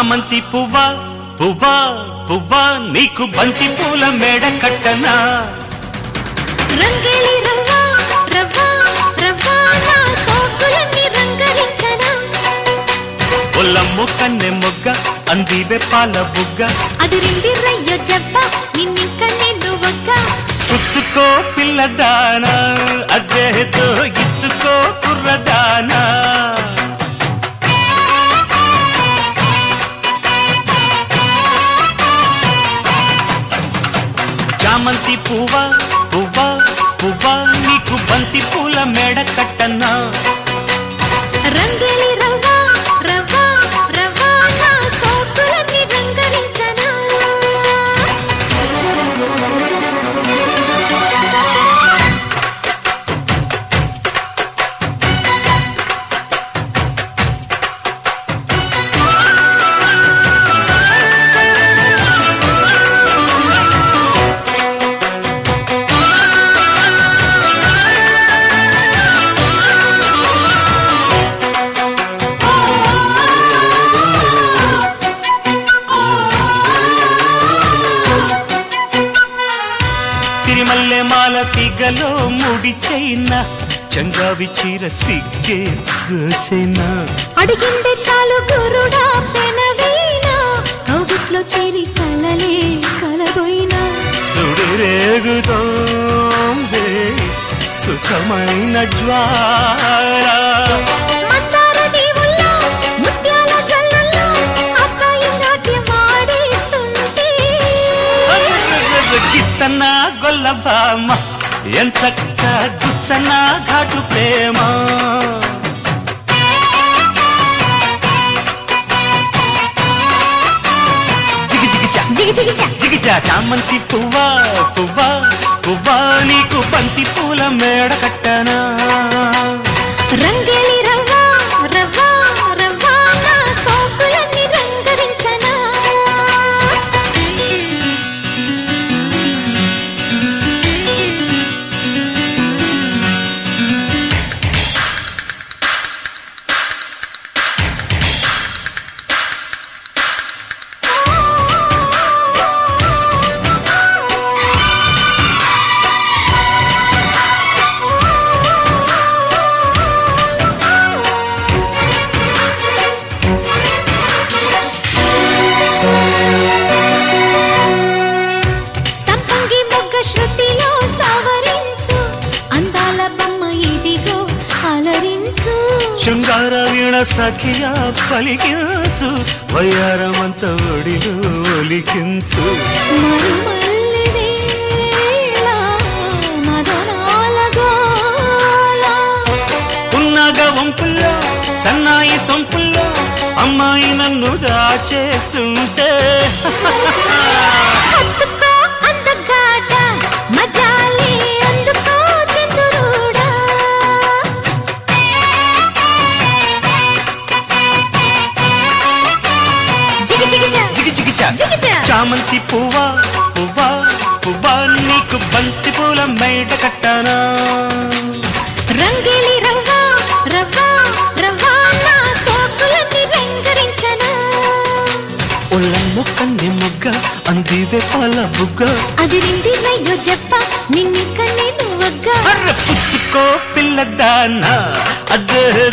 చామంతి పువ్వా పువ్వా పువ్వా నీకు బంతి పూల మేడ కట్టనా రంగేలి రవ్వ రవ్వ రవ్వ నా సోకులన్నీ రంగరించనా ఒల్లమ్ము కన్నె మొగ్గ అందివే పాల బుగ్గ అది రిండి రయ్యో జబ్బ నిన్నింక నేను ఒక్క పుచ్చుకో పిల్లదానా అదేదో ఇచ్చుకో కుర్రదానా చామంతి పువ్వా పువ్వా పువ్వా నీకు బంతి పూల మేడ కట్టనా రంగేలి రవ్వ రవ్వ రవ్వ నా సోకులన్నీ రంగరించనా సిరిమల్లె మాల సిగలో ముడి చైనా చంగావి చీర సిగ్గే చైనా అడిగిందే చాలు గురుడా పెనవీనా కౌగిట్లో చేరి కలలే కలబోయినా సుడిరేగుతోందే సుఖమైన జ్వాల మందార దీవుల్లో ముత్యాల జల్లుల్లో అబ్బాయి నాట్యం ఆడిస్తుంటే గిచ్చన్న గొల్లబామ ఎంచక్క గుచ్చన్న ఘాటు ప్రేమ జిగి జిగి చా జిగి జిగి చా జిగిజా చామంతి పువ్వా పువ్వా పువ్వా నీకు బంతి పూల మేడ కట్టనా రంగేలి రవ్వ రవ్వ రవ్వ నా సోకులన్నీ రంగరించనా సంపంగి మొగ్గ శృతిలో సవరించు అందాల బొమ్మ ఇదిగో అలరించు శృంగార వీణ సఖియా పలికించు వయ్యారమంత ఒడిలో ఒలికించు మరుమల్లి వేళ మదనాల గోల ఉన్నాగ వంపుల్లో సన్నాయి సొంపుల్లో అమ్మాయి నన్ను దాచేస్తుంటే హత్తుకో అందగాడ మజాలి అందుకో చంద్రుడా జిగి జిగి జా జిగి జిగి చా జిగిజా. చామంతి పువ్వా పువ్వా పువ్వా నీకు బంతి పూల మేడ కట్టనా రంగేలి రవ్వ రవ్వ రవ్వ నా సోకులన్నీ రంగరించనా ఒళ్ళమ్ము కన్నె మొగ్గ అందివే పాల బుగ్గ అది రిండి నయ్యో చెప్ప నిన్నిక నేను వగ్గ అర్ర పుచ్చుకో పిల్లదానా అదే